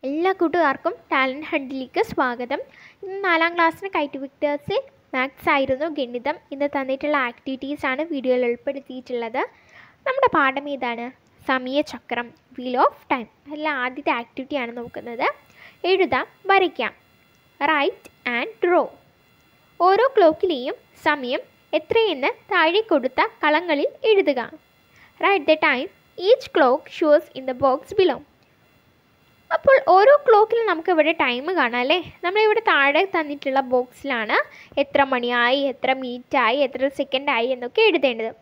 എല്ലാ കൂട്ടുകാർക്കും ടാലൻറ്റ് ഹണ്ടിലേക്ക് സ്വാഗതം ഇന്ന് നാലാം ക്ലാസ്സിന് കൈറ്റ് വിക്ടേഴ്സിൽ മാത്സ് ആയിരുന്നു ഗണിതം ഇന്ന് തന്നിട്ടുള്ള ആക്ടിവിറ്റീസ് ആണ് വീഡിയോയിൽ ഉൾപ്പെടുത്തിയിട്ടുള്ളത് നമ്മുടെ പാഠം ഏതാണ് സമയചക്രം വീൽ ഓഫ് ടൈം അതിൽ ആദ്യത്തെ ആക്ടിവിറ്റിയാണ് നോക്കുന്നത് എഴുതാം വരയ്ക്കാം റൈറ്റ് ആൻഡ് ഡ്രോ ഓരോ ക്ലോക്കിലെയും സമയം എത്രയെന്ന് താഴെ കൊടുത്ത കളങ്ങളിൽ എഴുതുക write the time each clock shows in the box below അപ്പോൾ ഓരോ ക്ലോക്കിലും നമുക്ക് ഇവിടെ ടൈം കാണാം അല്ലേ നമ്മളിവിടെ താഴെ തന്നിട്ടുള്ള ബോക്സിലാണ് എത്ര മണിയായി എത്ര മിനിറ്റായി എത്ര സെക്കൻഡായി എന്നൊക്കെ എഴുതേണ്ടത്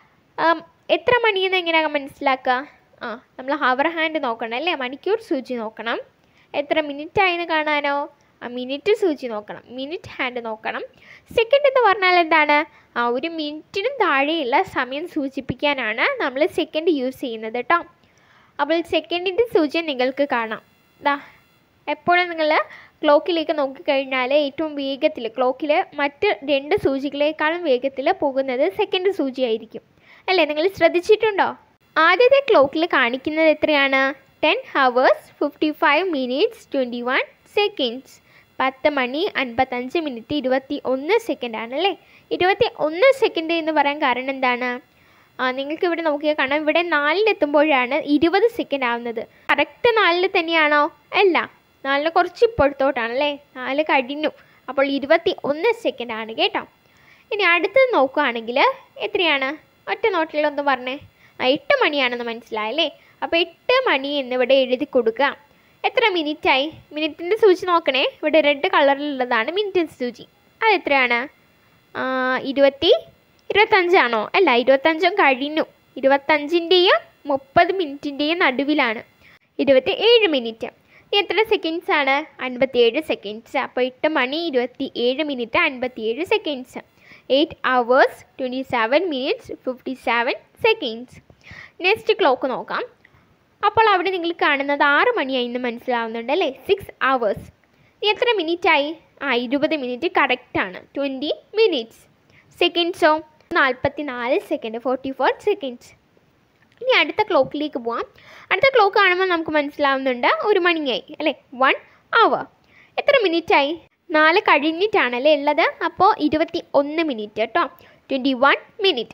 ആം, എത്ര മണിയെന്ന് എങ്ങനെയാണ് മനസ്സിലാക്കുക ആ നമ്മൾ ഹവർ ഹാൻഡ് നോക്കണം അല്ലേ മണിക്കൂർ സൂചി നോക്കണം എത്ര മിനിറ്റ് ആയെന്ന് കാണാനോ ആ മിനിറ്റ് സൂചി നോക്കണം മിനിറ്റ് ഹാൻഡ് നോക്കണം സെക്കൻഡ് എന്ന് പറഞ്ഞാൽ എന്താണ് ആ ഒരു മിനിറ്റിനും താഴെയുള്ള സമയം സൂചിപ്പിക്കാനാണ് നമ്മൾ സെക്കൻഡ് യൂസ് ചെയ്യുന്നത് കേട്ടോ അപ്പോൾ സെക്കൻഡിൻ്റെ സൂചി നിങ്ങൾക്ക് കാണാം ദാ എപ്പോഴും നിങ്ങൾ ക്ലോക്കിലേക്ക് നോക്കിക്കഴിഞ്ഞാൽ ഏറ്റവും വേഗത്തിൽ ക്ലോക്കിൽ മറ്റ് രണ്ട് സൂചികളേക്കാളും വേഗത്തിൽ പോകുന്നത് സെക്കൻഡ് സൂചിയായിരിക്കും അല്ലേ നിങ്ങൾ ശ്രദ്ധിച്ചിട്ടുണ്ടോ ആദ്യത്തെ ക്ലോക്കിൽ കാണിക്കുന്നത് എത്രയാണ് ten hours fifty five minutes twenty one seconds പത്ത് മണി അൻപത്തഞ്ച് മിനിറ്റ് ഇരുപത്തി ഒന്ന് സെക്കൻഡ് ആണ് അല്ലേ ഇരുപത്തി ഒന്ന് സെക്കൻഡ് എന്ന് പറയാൻ കാരണം എന്താണ് ആ നിങ്ങൾക്ക് ഇവിടെ നോക്കിയാൽ കാണാം ഇവിടെ നാലിലെത്തുമ്പോഴാണ് ഇരുപത് സെക്കൻഡ് ആവുന്നത് കറക്റ്റ് നാലിൽ തന്നെയാണോ അല്ല നാലിന് കുറച്ച് ഇപ്പോഴത്തോട്ടാണ് അല്ലേ നാല് കഴിഞ്ഞു അപ്പോൾ ഇരുപത്തി ഒന്ന് സെക്കൻഡ് ആണ് കേട്ടോ ഇനി അടുത്തത് നോക്കുകയാണെങ്കിൽ എത്രയാണ് ഒറ്റ നോട്ടിലൊന്ന് പറഞ്ഞേ ആ എട്ട് മണിയാണെന്ന് മനസ്സിലായല്ലേ അപ്പോൾ എട്ട് മണി എന്നിവിടെ എഴുതി കൊടുക്കുക എത്ര മിനിറ്റായി മിനിറ്റിൻ്റെ സൂചി നോക്കണേ ഇവിടെ റെഡ് കളറിലുള്ളതാണ് മിനിറ്റിൻ്റെ സൂചി അത് എത്രയാണ് ആ, ഇരുപത്തി ഇരുപത്തഞ്ചാണോ അല്ല ഇരുപത്തഞ്ചും കഴിഞ്ഞു ഇരുപത്തഞ്ചിൻ്റെയും മുപ്പത് മിനിറ്റിൻ്റെയും നടുവിലാണ് ഇരുപത്തി ഏഴ് മിനിറ്റ് ഇനി എത്ര സെക്കൻഡ്സ് ആണ് അൻപത്തിയേഴ് സെക്കൻഡ്സ് അപ്പോൾ എട്ട് മണി ഇരുപത്തി ഏഴ് മിനിറ്റ് അൻപത്തിയേഴ് seconds eight hours twenty seven minutes fifty seven seconds next clock നോക്കാം അപ്പോൾ അവിടെ നിങ്ങൾ കാണുന്നത് ആറ് മണിയായി എന്ന് മനസ്സിലാവുന്നുണ്ട് അല്ലേ സിക്സ് അവേഴ്സ് ഇനി എത്ര മിനിറ്റായി ആ ഇരുപത് മിനിറ്റ് കറക്റ്റാണ് ട്വൻറ്റി മിനിറ്റ്സ് സെക്കൻഡ്സോ നാൽപ്പത്തി നാല് സെക്കൻഡ് ഫോർട്ടി ഫോർ സെക്കൻഡ്സ് ഇനി അടുത്ത ക്ലോക്കിലേക്ക് പോവാം അടുത്ത ക്ലോക്ക് കാണുമ്പോൾ നമുക്ക് മനസ്സിലാവുന്നുണ്ട് ഒരു മണിയായി അല്ലേ വൺ അവർ എത്ര മിനിറ്റായി നാല് കഴിഞ്ഞിട്ടാണല്ലേ ഉള്ളത് അപ്പോൾ ഇരുപത്തി ഒന്ന് മിനിറ്റ് കേട്ടോ ട്വൻറ്റി വൺ മിനിറ്റ്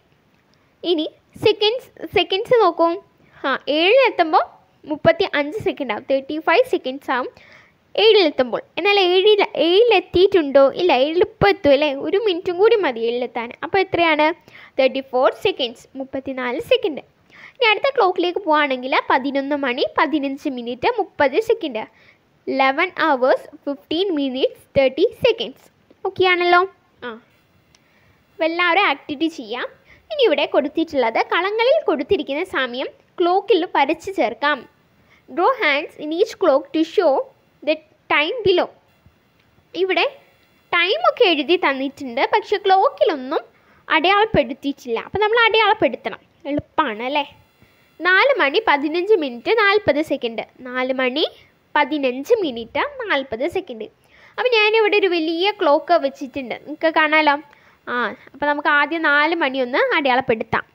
ഇനി സെക്കൻഡ്സ് സെക്കൻഡ്സ് നോക്കൂ ആ ഏഴിലെത്തുമ്പോൾ മുപ്പത്തി അഞ്ച് സെക്കൻഡ് ആവും തേർട്ടി ഫൈവ് സെക്കൻഡ്സ് ആവും ഏഴിലെത്തുമ്പോൾ എന്നാൽ ഏഴിൽ ഏഴിലെത്തിയിട്ടുണ്ടോ ഇല്ല ഏഴിൽ ഇപ്പോൾ എത്തും അല്ലേ ഒരു മിനിറ്റും കൂടി മതി ഏഴിലെത്താൻ അപ്പോൾ എത്രയാണ് തേർട്ടി ഫോർ സെക്കൻഡ്സ് മുപ്പത്തിനാല് സെക്കൻഡ് ഇനി അടുത്ത ക്ലോക്കിലേക്ക് പോവുകയാണെങ്കിൽ പതിനൊന്ന് മണി പതിനഞ്ച് മിനിറ്റ് മുപ്പത് second eleven hours fifteen minutes thirty seconds okay ആണല്ലോ ആ അപ്പോൾ എല്ലാവരും ആക്ടിവിറ്റി ചെയ്യാം ഇനി ഇവിടെ കൊടുത്തിട്ടുള്ളത് കളങ്ങളിൽ കൊടുത്തിരിക്കുന്ന സമയം ക്ലോക്കിൽ വരച്ച് ചേർക്കാം draw hands in each clock to show the time below ഇവിടെ ടൈമൊക്കെ എഴുതി തന്നിട്ടുണ്ട് പക്ഷെ ക്ലോക്കിലൊന്നും അടയാളപ്പെടുത്തിയിട്ടില്ല അപ്പോൾ നമ്മൾ അടയാളപ്പെടുത്തണം എളുപ്പമാണ് അല്ലേ നാല് മണി പതിനഞ്ച് മിനിറ്റ് നാൽപ്പത് സെക്കൻഡ് നാല് മണി പതിനഞ്ച് മിനിറ്റ് നാൽപ്പത് സെക്കൻഡ് അപ്പോൾ ഞാനിവിടെ ഒരു വലിയ ക്ലോക്ക് വെച്ചിട്ടുണ്ട് നിങ്ങൾക്ക് കാണാലോ ആ അപ്പോൾ നമുക്ക് ആദ്യം നാല് മണി ഒന്ന് അടയാളപ്പെടുത്താം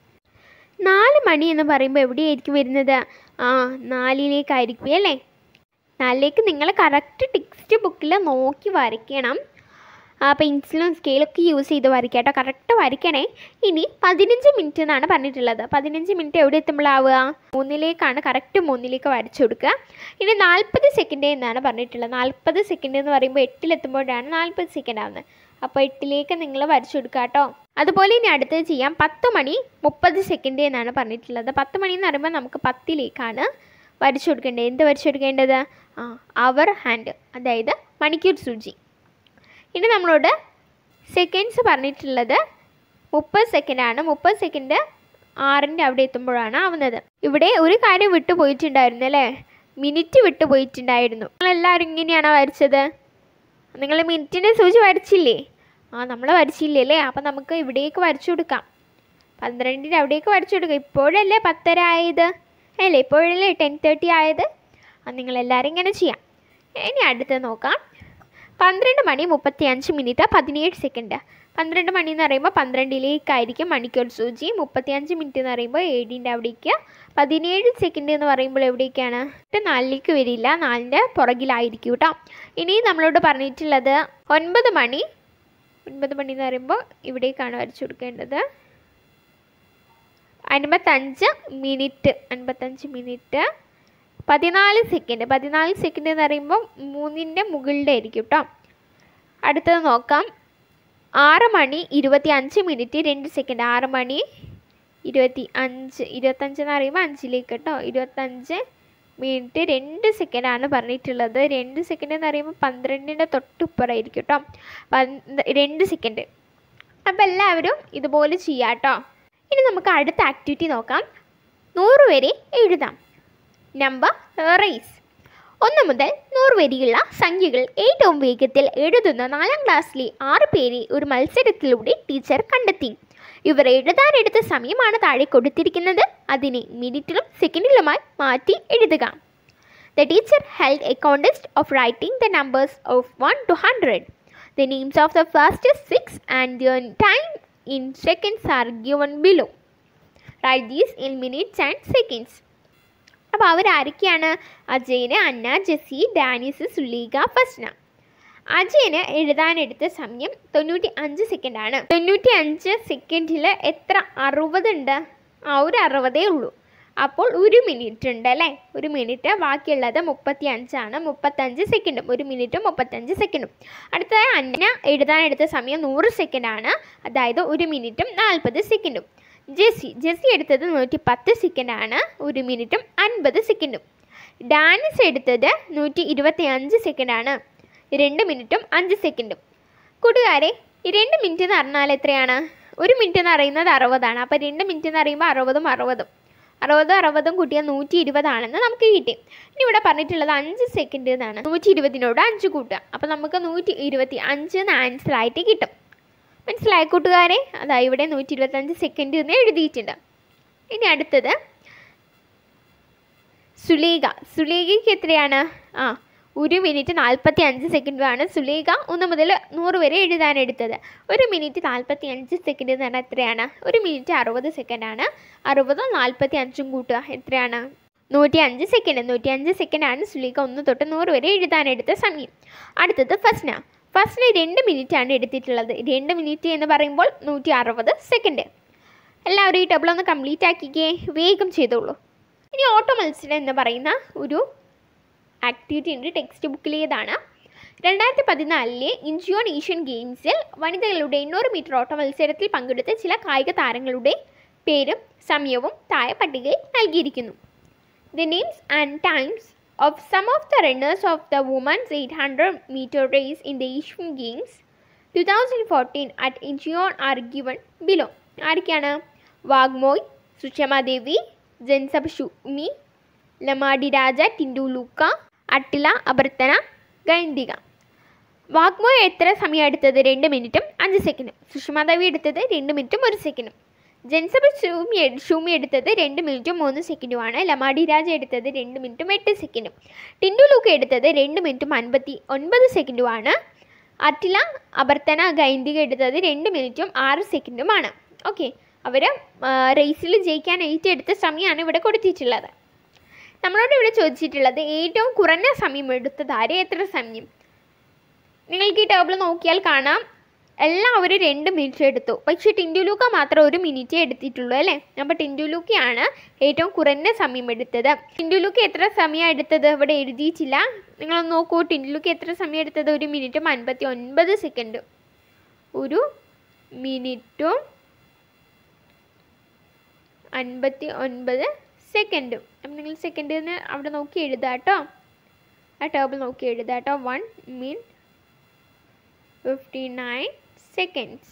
നാല് മണി എന്ന് പറയുമ്പോൾ എവിടെയായിരിക്കും വരുന്നത് ആ നാലിലേക്കായിരിക്കും അല്ലേ നാലിലേക്ക് നിങ്ങൾ കറക്റ്റ് ടെക്സ്റ്റ് ബുക്കിൽ നോക്കി വരയ്ക്കണം ആ പെൻസിലും സ്കെയിലൊക്കെ യൂസ് ചെയ്ത് വരയ്ക്കുക കേട്ടോ കറക്റ്റ് വരയ്ക്കണേ ഇനി പതിനഞ്ച് മിനിറ്റ് എന്നാണ് പറഞ്ഞിട്ടുള്ളത് പതിനഞ്ച് മിനിറ്റ് എവിടെ എത്തുമ്പോഴാവുക മൂന്നിലേക്കാണ് കറക്റ്റ് മൂന്നിലേക്ക് വരച്ചു കൊടുക്കുക ഇനി നാൽപ്പത് സെക്കൻഡ് എന്നാണ് പറഞ്ഞിട്ടുള്ളത് നാൽപ്പത് സെക്കൻഡ് എന്ന് പറയുമ്പോൾ എട്ടിലെത്തുമ്പോഴാണ് നാൽപ്പത് സെക്കൻഡ് ആവുന്നത് അപ്പോൾ എട്ടിലേക്ക് നിങ്ങൾ വരച്ചു കൊടുക്കുക കേട്ടോ അതുപോലെ ഇനി അടുത്തത് ചെയ്യാം പത്ത് മണി മുപ്പത് സെക്കൻഡ് എന്നാണ് പറഞ്ഞിട്ടുള്ളത് പത്ത് മണി എന്ന് പറയുമ്പോൾ നമുക്ക് പത്തിലേക്കാണ് വരച്ചു കൊടുക്കേണ്ടത് എന്ത് വരച്ചു കൊടുക്കേണ്ടത് ആ അവർ ഹാൻഡ് അതായത് മണിക്കൂർ സൂചി ഇനി നമ്മളോട് സെക്കൻഡ്സ് പറഞ്ഞിട്ടുള്ളത് മുപ്പത് സെക്കൻഡാണ് മുപ്പത് സെക്കൻഡ് ആറിൻ്റെ അവിടെ എത്തുമ്പോഴാണ് ആവുന്നത് ഇവിടെ ഒരു കാര്യം വിട്ടു പോയിട്ടുണ്ടായിരുന്നു അല്ലേ മിനിറ്റ് വിട്ടു പോയിട്ടുണ്ടായിരുന്നു നിങ്ങളെല്ലാവരും ഇങ്ങനെയാണോ വരച്ചത് നിങ്ങൾ മിനിറ്റിൻ്റെ സൂചി വരച്ചില്ലേ ആ നമ്മൾ വരച്ചില്ലേ അല്ലേ അപ്പം നമുക്ക് ഇവിടേക്ക് വരച്ചു കൊടുക്കാം പന്ത്രണ്ടിൻ്റെ അവിടേക്ക് വരച്ചു കൊടുക്കാം ഇപ്പോഴല്ലേ പത്തര ആയത് അല്ലേ ഇപ്പോഴല്ലേ ടെൻ തേർട്ടി ആയത് അത് നിങ്ങളെല്ലാവരും ഇങ്ങനെ ചെയ്യാം ഇനി അടുത്ത് നോക്കാം പന്ത്രണ്ട് മണി മുപ്പത്തി അഞ്ച് മിനിറ്റ് പതിനേഴ് സെക്കൻഡ് പന്ത്രണ്ട് മണി എന്ന് പറയുമ്പോൾ പന്ത്രണ്ടിലേക്കായിരിക്കും മണിക്കൂർ സൂചി മുപ്പത്തിയഞ്ച് മിനിറ്റ് എന്ന് പറയുമ്പോൾ ഏഴിൻ്റെ അവിടേക്ക് പതിനേഴ് സെക്കൻഡ് എന്ന് പറയുമ്പോൾ എവിടേക്കാണ് നാലിലേക്ക് വരില്ല നാലിൻ്റെ പുറകിലായിരിക്കും കേട്ടോ ഇനി നമ്മളോട് പറഞ്ഞിട്ടുള്ളത് ഒൻപത് മണി ഒൻപത് മണി എന്ന് പറയുമ്പോൾ ഇവിടേക്കാണ് വരച്ചു കൊടുക്കേണ്ടത് അൻപത്തഞ്ച് മിനിറ്റ് അൻപത്തഞ്ച് മിനിറ്റ് പതിനാല് സെക്കൻഡ് പതിനാല് സെക്കൻഡ് എന്ന് പറയുമ്പോൾ മൂന്നിൻ്റെ മുകളിലെ ആയിരിക്കും കേട്ടോ അടുത്തത് നോക്കാം ആറ് മണി ഇരുപത്തി അഞ്ച് മിനിറ്റ് രണ്ട് സെക്കൻഡ് ആറ് മണി ഇരുപത്തി അഞ്ച് ഇരുപത്തഞ്ച് എന്ന് പറയുമ്പോൾ അഞ്ചിലേക്ക് കേട്ടോ ഇരുപത്തഞ്ച് മിനിറ്റ് രണ്ട് സെക്കൻഡാണ് പറഞ്ഞിട്ടുള്ളത് രണ്ട് സെക്കൻഡ് എന്ന് പറയുമ്പോൾ പന്ത്രണ്ടിൻ്റെ തൊട്ടുപ്പുറമായിരിക്കും കേട്ടോ പന്ത് രണ്ട് സെക്കൻഡ് അപ്പോൾ എല്ലാവരും ഇതുപോലെ ചെയ്യാം കേട്ടോ ഇനി നമുക്ക് അടുത്ത ആക്ടിവിറ്റി നോക്കാം നൂറ് വരെ എഴുതാം നമ്പർ റേസ് ഒന്ന് മുതൽ നൂറ് വരെയുള്ള സംഖ്യകൾ ഏറ്റവും വേഗത്തിൽ എഴുതുന്ന നാലാം ക്ലാസ്സിലെ ആറ് പേരെ ഒരു മത്സരത്തിലൂടെ ടീച്ചർ കണ്ടെത്തി ഇവർ എഴുതാനെടുത്ത സമയമാണ് താഴെ കൊടുത്തിരിക്കുന്നത് അതിനെ മിനിറ്റിലും സെക്കൻഡിലുമായി മാറ്റി എഴുതുക the teacher held a contest of writing the numbers of one two hundred the names of the first six and the time in seconds are given below write these in minutes and seconds അപ്പോൾ അവരാരൊക്കെയാണ് അജയന് അന്ന Jessy ഡാനിസ് സുലീക Fasna അജയന് എഴുതാനെടുത്ത സമയം തൊണ്ണൂറ്റി അഞ്ച് സെക്കൻഡാണ് തൊണ്ണൂറ്റി അഞ്ച് സെക്കൻഡിൽ എത്ര അറുപതുണ്ട് ആ ഒരു അറുപതേ ഉള്ളൂ അപ്പോൾ ഒരു മിനിറ്റ് ഉണ്ട് അല്ലേ ഒരു മിനിറ്റ് ബാക്കിയുള്ളത് മുപ്പത്തി അഞ്ചാണ് മുപ്പത്തഞ്ച് സെക്കൻഡും ഒരു മിനിറ്റും മുപ്പത്തഞ്ച് സെക്കൻഡും അടുത്തതായി അന്ന എഴുതാനെടുത്ത സമയം നൂറ് സെക്കൻഡാണ് അതായത് ഒരു മിനിറ്റും നാൽപ്പത് സെക്കൻഡും ജെസ്സി ജെസ്സി എടുത്തത് നൂറ്റി പത്ത് സെക്കൻഡാണ് ഒരു മിനിറ്റും അൻപത് സെക്കൻഡും ഡാനിസ് എടുത്തത് നൂറ്റി ഇരുപത്തി അഞ്ച് സെക്കൻഡാണ് രണ്ട് മിനിറ്റും അഞ്ച് സെക്കൻഡും കൂട്ടുകാരെ ഈ രണ്ട് മിനിറ്റ് എന്ന് പറഞ്ഞാൽ എത്രയാണ് ഒരു മിനിറ്റ് എന്ന് പറയുന്നത് അറുപതാണ് അപ്പോൾ രണ്ട് മിനിറ്റ് എന്ന് പറയുമ്പോൾ അറുപതും അറുപതും അറുപതും അറുപതും കൂട്ടിയാൽ നൂറ്റി ഇരുപതാണെന്ന് നമുക്ക് കിട്ടി ഇനി ഇവിടെ പറഞ്ഞിട്ടുള്ളത് അഞ്ച് സെക്കൻഡ് എന്നാണ് നൂറ്റി ഇരുപതിനോട് അഞ്ച് കൂട്ടുക അപ്പോൾ നമുക്ക് നൂറ്റി ഇരുപത്തി അഞ്ച് എന്ന് ആൻസർ ആയിട്ട് കിട്ടും മനസ്സിലായ കൂട്ടുകാരെ അതാ ഇവിടെ നൂറ്റി ഇരുപത്തഞ്ച് സെക്കൻഡ് എന്ന് എഴുതിയിട്ടുണ്ട് ഇനി അടുത്തത് സുലേഖ സുലേഖയ്ക്ക് എത്രയാണ് ആ ഒരു മിനിറ്റ് നാൽപ്പത്തി അഞ്ച് സെക്കൻഡാണ് സുലേഖ ഒന്ന് മുതൽ നൂറ് വരെ എഴുതാനെടുത്തത് ഒരു മിനിറ്റ് നാൽപ്പത്തി അഞ്ച് സെക്കൻഡ് എന്ന് പറഞ്ഞാൽ എത്രയാണ് ഒരു മിനിറ്റ് അറുപത് സെക്കൻഡാണ് അറുപതും നാൽപ്പത്തി അഞ്ചും കൂട്ടുക എത്രയാണ് നൂറ്റി അഞ്ച് സെക്കൻഡ് നൂറ്റി അഞ്ച് സെക്കൻഡാണ് സുലേഖ ഒന്ന് തൊട്ട് നൂറ് വരെ എഴുതാനെടുത്ത സമയം അടുത്തത് ഫസ്ന ഫസ്റ്റിന് രണ്ട് മിനിറ്റാണ് എടുത്തിട്ടുള്ളത് രണ്ട് മിനിറ്റ് എന്ന് പറയുമ്പോൾ നൂറ്റി അറുപത് സെക്കൻഡ് എല്ലാവരും ഈ ടേബിൾ ഒന്ന് കംപ്ലീറ്റ് ആക്കിക്കേ വേഗം ചെയ്തോളൂ ഇനി ഓട്ടോ മത്സരം എന്ന് പറയുന്ന ഒരു ആക്ടിവിറ്റി ഉണ്ട് ടെക്സ്റ്റ് ബുക്കിലേതാണ് രണ്ടായിരത്തി പതിനാലിലെ ഇൻജിയോൺ ഏഷ്യൻ ഗെയിംസിൽ വനിതകളുടെ എണ്ണൂറ് മീറ്റർ ഓട്ട മത്സരത്തിൽ പങ്കെടുത്ത ചില കായിക താരങ്ങളുടെ പേരും സമയവും താഴെ പട്ടികയിൽ നൽകിയിരിക്കുന്നു the names and times of some of the runners of the women's 800 meter race in the Asian Games 2014 at Incheon are given below. ആരൊക്കെയാണ് വാഗ്മോയ് സുഷമ ദേവി ജൻസബ് ഷുമി ലമാഡി രാജ ടിൻഡു ലൂക്ക അട്ടില അഭർത്തന ഗൈന്തിക വാഗ്മോയ് എത്ര സമയം എടുത്തത് രണ്ട് മിനിറ്റും അഞ്ച് സെക്കൻഡും സുഷമ ദേവി എടുത്തത് രണ്ട് മിനിറ്റും ഒരു സെക്കൻഡും ജെൻസബ് ഷൂമി ഷൂമി എടുത്തത് രണ്ട് മിനിറ്റും മൂന്ന് സെക്കൻഡുമാണ് ലമാഡി രാജ എടുത്തത് രണ്ട് മിനിറ്റും എട്ട് സെക്കൻഡും ടിൻഡു ലൂക്ക് എടുത്തത് രണ്ട് മിനിറ്റും അൻപത്തി ഒൻപത് സെക്കൻഡുമാണ് അറ്റില അഭർത്തന ഗൈന്തിക എടുത്തത് രണ്ട് മിനിറ്റും ആറ് സെക്കൻഡുമാണ് ഓക്കെ അവർ റേസിൽ ജയിക്കാൻ ഏറ്റെടുത്ത സമയമാണ് ഇവിടെ കൊടുത്തിട്ടുള്ളത് നമ്മളോട് ഇവിടെ ചോദിച്ചിട്ടുള്ളത് ഏറ്റവും കുറഞ്ഞ സമയം എടുത്തത് ആര് എത്ര സമയം നിങ്ങൾക്ക് ഈ ടേബിൾ നോക്കിയാൽ കാണാം എല്ലാവരും രണ്ട് മിനിറ്റ് എടുത്തു പക്ഷേ ടിൻഡുലൂക്ക മാത്രം ഒരു മിനിറ്റേ എടുത്തിട്ടുള്ളൂ അല്ലേ അപ്പോൾ ടിൻഡുലൂക്കയാണ് ഏറ്റവും കുറഞ്ഞ സമയം എടുത്തത് ടിൻഡുലൂക്ക എത്ര സമയം എടുത്തത് ഇവിടെ എഴുതിയിട്ടില്ല നിങ്ങളൊന്ന് നോക്കൂ ടിൻഡുലൂക്ക എത്ര സമയം എടുത്തത് ഒരു മിനിറ്റും അൻപത്തി ഒൻപത് സെക്കൻഡ് ഒരു മിനിറ്റും അൻപത്തി ഒൻപത് സെക്കൻഡും അപ്പം നിങ്ങൾ സെക്കൻഡിൽ അവിടെ നോക്കി എഴുതാം കേട്ടോ ആ ടേബിൾ നോക്കി എഴുതാം കേട്ടോ one minute fifty nine seconds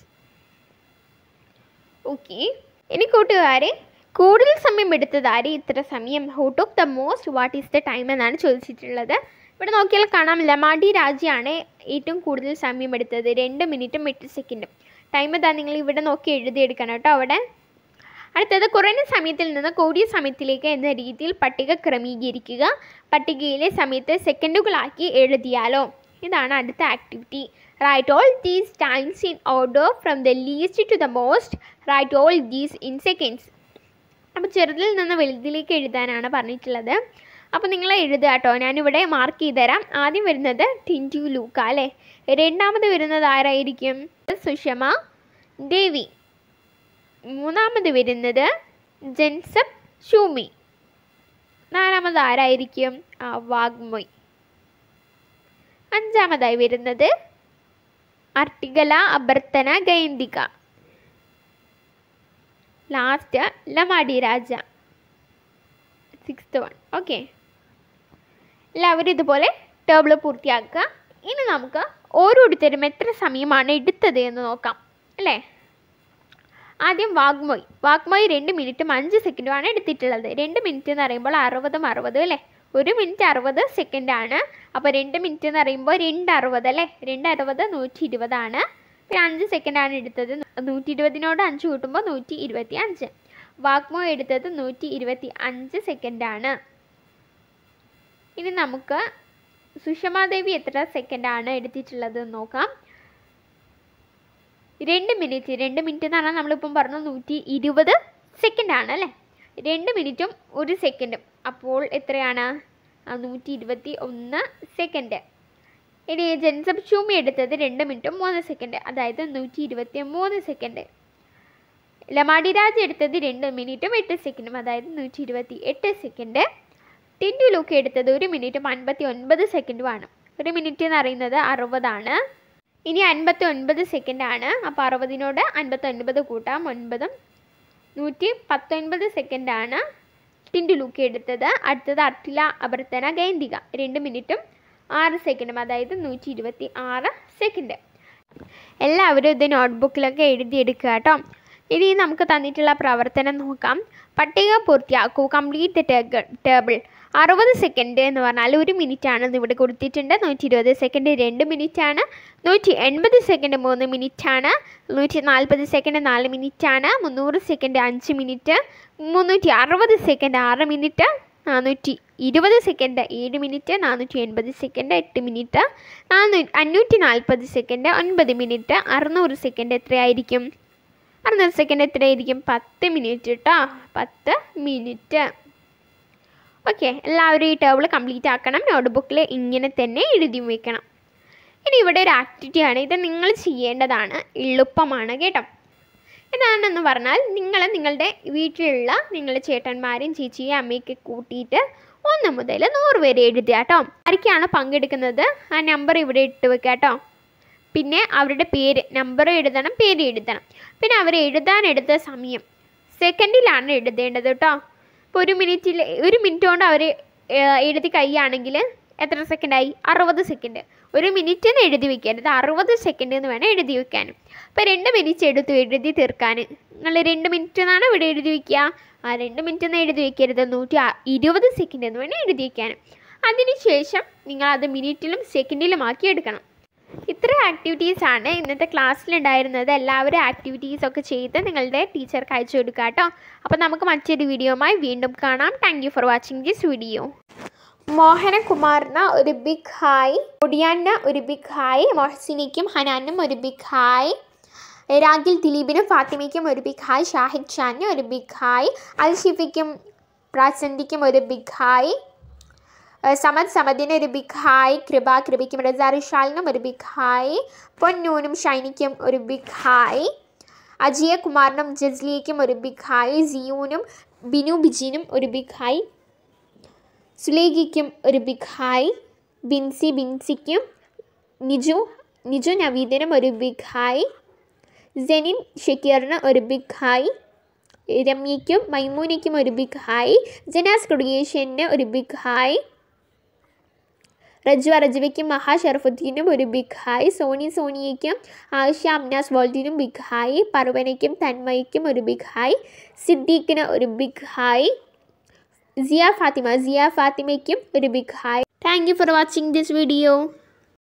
okay ഇനി കൂട്ടുകാരെ കൂടുതൽ സമയം എടുത്തത് ആര് ഇത്ര സമയം who took the most what is the time എന്നാണ് ചോദിച്ചിട്ടുള്ളത് ഇവിടെ നോക്കിയാൽ കാണാം ലമാഡി രാജ്യാണ് ഏറ്റവും കൂടുതൽ സമയം എടുത്തത് രണ്ട് മിനിറ്റും എട്ട് സെക്കൻഡും ടൈം ഇതാ നിങ്ങൾ ഇവിടെ നോക്കി എഴുതിയെടുക്കണം കേട്ടോ അവിടെ അടുത്തത് കുറഞ്ഞ സമയത്തിൽ നിന്ന് കൂടിയ സമയത്തിലേക്ക് എന്ന രീതിയിൽ പട്ടിക ക്രമീകരിക്കുക പട്ടികയിലെ സമയത്തെ സെക്കൻഡുകളാക്കി എഴുതിയാലോ ഇതാണ് അടുത്ത activity write all these times in order from the least to the most write all these in seconds അപ്പോൾ ചെറുതിൽ നിന്ന് വലുതിലേക്ക് എഴുതാനാണ് പറഞ്ഞിട്ടുള്ളത് അപ്പോൾ നിങ്ങൾ എഴുതുക കേട്ടോ ഞാനിവിടെ മാർക്ക് ചെയ്ത് തരാം ആദ്യം വരുന്നത് ടിൻറ്റു ലൂക്ക അല്ലേ രണ്ടാമത് വരുന്നത് ആരായിരിക്കും സുഷമ ദേവി മൂന്നാമത് വരുന്നത് ജെൻസപ്പ് ഷൂമി നാലാമത് ആരായിരിക്കും ആ വാഗ്മൊയ് അഞ്ചാമതായി വരുന്നത് അർട്ടികല അഭർത്തന ഗൈന്തിക ലാസ്റ്റ് ലമാടി രാജ സിക്സ്ത് വൺ ഓക്കെ എല്ലാവരും ഇതുപോലെ ടേബിൾ പൂർത്തിയാക്കുക ഇനി നമുക്ക് ഓരോരുത്തരും എത്ര സമയമാണ് എടുത്തത് എന്ന് നോക്കാം അല്ലേ ആദ്യം വാഗ്മൊയ് വാഗ്മൊയ് രണ്ട് മിനിറ്റും അഞ്ച് സെക്കൻഡുമാണ് എടുത്തിട്ടുള്ളത് രണ്ട് മിനിറ്റ് എന്ന് പറയുമ്പോൾ അറുപതും അറുപതും അല്ലേ ഒരു മിനിറ്റ് അറുപത് സെക്കൻഡാണ് അപ്പോൾ രണ്ട് മിനിറ്റ് എന്ന് പറയുമ്പോൾ രണ്ട് അറുപത് അല്ലേ രണ്ട് അറുപത് നൂറ്റി ഇരുപതാണ് പിന്നെ അഞ്ച് സെക്കൻഡാണ് എടുത്തത് നൂറ്റി ഇരുപതിനോട് അഞ്ച് കൂട്ടുമ്പോൾ നൂറ്റി ഇരുപത്തി അഞ്ച് വാഗ്മോ എടുത്തത് നൂറ്റി ഇരുപത്തി അഞ്ച് സെക്കൻഡാണ് ഇനി നമുക്ക് സുഷമാദേവി എത്ര സെക്കൻഡാണ് എടുത്തിട്ടുള്ളത് എന്ന് നോക്കാം രണ്ട് മിനിറ്റ് രണ്ട് മിനിറ്റ് എന്ന് പറഞ്ഞാൽ നമ്മളിപ്പം പറഞ്ഞു നൂറ്റി ഇരുപത് സെക്കൻഡാണ് അല്ലേ രണ്ട് മിനിറ്റും ഒരു സെക്കൻഡും അപ്പോൾ എത്രയാണ് നൂറ്റി ഇരുപത്തി ഒന്ന് സെക്കൻഡ് ഇനി ജെൻസബ് ഷൂമി എടുത്തത് രണ്ട് മിനിറ്റും മൂന്ന് സെക്കൻഡ് അതായത് നൂറ്റി ഇരുപത്തി മൂന്ന് സെക്കൻഡ് ലമാടി രാജ് എടുത്തത് രണ്ട് മിനിറ്റും എട്ട് സെക്കൻഡും അതായത് നൂറ്റി ഇരുപത്തി എട്ട് സെക്കൻഡ് ടിൻഡു ലൂക്ക് എടുത്തത് ഒരു മിനിറ്റും അൻപത്തി ഒൻപത് സെക്കൻഡുമാണ് ഒരു മിനിറ്റ് എന്ന് പറയുന്നത് അറുപതാണ് ഇനി അൻപത്തി ഒൻപത് സെക്കൻഡാണ് അപ്പോൾ അറുപതിനോട് അൻപത്തി ഒൻപത് കൂട്ടാം ഒൻപതും നൂറ്റി പത്തൊൻപത് സെക്കൻഡാണ് ടിൻഡു ലൂക്ക് എടുത്തത് അടുത്തത് അർട്ടില അഭർത്തന ഗൈന്തിക രണ്ട് മിനിറ്റും ആറ് സെക്കൻഡും അതായത് നൂറ്റി ഇരുപത്തി ആറ് സെക്കൻഡ് എല്ലാവരും ഇത് നോട്ട്ബുക്കിലൊക്കെ എഴുതിയെടുക്കുക കേട്ടോ ഇനി നമുക്ക് തന്നിട്ടുള്ള പ്രവർത്തനം നോക്കാം പട്ടിക പൂർത്തിയാക്കൂ കംപ്ലീറ്റ് ടേബിൾ അറുപത് സെക്കൻഡ് എന്ന് പറഞ്ഞാൽ ഒരു മിനിറ്റ് ആണ് ഇവിടെ കൊടുത്തിട്ടുണ്ട് നൂറ്റി ഇരുപത് സെക്കൻഡ് രണ്ട് മിനിറ്റ് ആണ് നൂറ്റി എൺപത് സെക്കൻഡ് മൂന്ന് മിനിറ്റ് ആണ് നൂറ്റി നാൽപ്പത് സെക്കൻഡ് നാല് മിനിറ്റ് ആണ് മുന്നൂറ് സെക്കൻഡ് അഞ്ച് മിനിറ്റ് മുന്നൂറ്റി അറുപത് സെക്കൻഡ് ആറ് മിനിറ്റ് നാനൂറ്റി ഇരുപത് സെക്കൻഡ് ഏഴ് മിനിറ്റ് നാനൂറ്റി എൺപത് സെക്കൻഡ് എട്ട് മിനിറ്റ് നാനൂ അഞ്ഞൂറ്റി നാൽപ്പത് സെക്കൻഡ് ഒൻപത് മിനിറ്റ് അറുന്നൂറ് സെക്കൻഡ് എത്രയായിരിക്കും അറുന്നൂറ് സെക്കൻഡ് എത്രയായിരിക്കും പത്ത് മിനിറ്റ് കേട്ടോ പത്ത് മിനിറ്റ് ഓക്കെ എല്ലാവരും ഈ ടേബിൾ കംപ്ലീറ്റ് ആക്കണം നോട്ട്ബുക്കിൽ ഇങ്ങനെ തന്നെ എഴുതി വയ്ക്കണം ഇനി ഇവിടെ ഒരു ആക്ടിവിറ്റിയാണ് ഇത് നിങ്ങൾ ചെയ്യേണ്ടതാണ് എളുപ്പമാണ് കേട്ടോ എന്താണെന്ന് പറഞ്ഞാൽ നിങ്ങൾ നിങ്ങളുടെ വീട്ടിലുള്ള നിങ്ങളുടെ ചേട്ടന്മാരും ചേച്ചിയും അമ്മയൊക്കെ കൂട്ടിയിട്ട് ഒന്ന് മുതൽ നൂറ് വരെ എഴുതുക കേട്ടോ ആരൊക്കെയാണ് പങ്കെടുക്കുന്നത് ആ നമ്പർ ഇവിടെ ഇട്ട് വെക്കുക കേട്ടോ പിന്നെ അവരുടെ പേര് നമ്പർ എഴുതണം പേര് എഴുതണം പിന്നെ അവർ എഴുതാനെടുത്ത സമയം സെക്കൻഡിലാണ് എഴുതേണ്ടത് കേട്ടോ ഇപ്പോൾ ഒരു മിനിറ്റിൽ ഒരു മിനിറ്റ് കൊണ്ട് അവർ എഴുതി കഴിയുകയാണെങ്കിൽ എത്ര സെക്കൻഡായി അറുപത് സെക്കൻഡ് ഒരു മിനിറ്റ് എന്ന് എഴുതി വെക്കരുത് അറുപത് സെക്കൻഡ് എന്ന് വേണം എഴുതി വെക്കാൻ അപ്പോൾ രണ്ട് മിനിറ്റ് എടുത്തു എഴുതി തീർക്കാൻ നിങ്ങൾ രണ്ട് മിനിറ്റ് എന്നാണ് ഇവിടെ എഴുതി വെക്കുക ആ രണ്ട് മിനിറ്റ് എന്ന് എഴുതി വെക്കരുത് നൂറ്റി ഇരുപത് സെക്കൻഡ് എന്ന് വേണം എഴുതി വെക്കാൻ അതിനുശേഷം നിങ്ങൾ അത് മിനിറ്റിലും സെക്കൻഡിലും ആക്കി എടുക്കണം ഇത്ര ആക്ടിവിറ്റീസ് ആണ് ഇന്നത്തെ ക്ലാസ്സിലുണ്ടായിരുന്നത് എല്ലാവരും ആക്ടിവിറ്റീസ് ഒക്കെ ചെയ്ത് നിങ്ങളുടെ ടീച്ചർക്ക് അയച്ചു കൊടുക്കുക കേട്ടോ അപ്പോൾ നമുക്ക് മറ്റൊരു വീഡിയോയുമായി വീണ്ടും കാണാം thank you for watching this video മോഹനകുമാറിന് ഒരു ബിഗ് ഹായ് ഒടിയാന് ഒരു ബിഗ് ഹായ് മൊഹസിനിക്കും ഹനാനും ഒരു ബിഗ് ഹായ് രാഗിൽ ദിലീപിനും ഫാത്തിമയ്ക്കും ഒരു ബിഗ് ഹായ് ഷാഹിദ് ഖാനും ഒരു ബിഗ് ഹായ് അൽഷിഫിക്കും പ്രാസന്തിക്കും ഒരു ബിഗ് ഹായ് സമദ് സമദിന് ഒരു ബിഗ് ഹായ് കൃപ കൃപയ്ക്കും റസാ റിഷാലിനും ഒരു ബിഗ് ഹായ് പൊന്നൂനും ഷൈനിക്കും ഒരു ബിഗ് ഹായ് അജിയ കുമാറിനും ജസ്ലിയയ്ക്കും ഒരു ബിഗ് ഹായ് സിയൂനും ബിനു ബിജിനും ഒരു ബിഗ് ഹായ് സുലേഖയ്ക്കും ഒരു ബിഗ് ഹായ് ബിൻസി ബിൻസിക്കും നിജു നിജു നവീദിനും ഒരു ബിഗ് ഹായ് ജെനിൻ ഷക്കീറിന് ഒരു ബിഗ് ഹായ് രമ്യയ്ക്കും മൈമൂനയ്ക്കും ഒരു ബിഗ് ഹായ് ജനാസ് ക്രിയേഷന് ഒരു ബിഗ് ഹായ് റജ്വ റജ്വയ്ക്കും മഹാ ഷറഫുദ്ദീനും ഒരു ബിഗ് ഹായ് സോണി സോണിയയ്ക്കും ആയിഷ അംനാസ് വോൾട്ടിനും ബിഗ് ഹായ് പർവനയ്ക്കും തന്മയ്ക്കും ഒരു ബിഗ് ഹായ് സിദ്ദീഖിന് ഒരു ബിഗ് ഹായ് സിയ ഫാത്തിമ സിയ ഫാത്തിമയ്ക്കും ഒരു big hi thank you for watching this video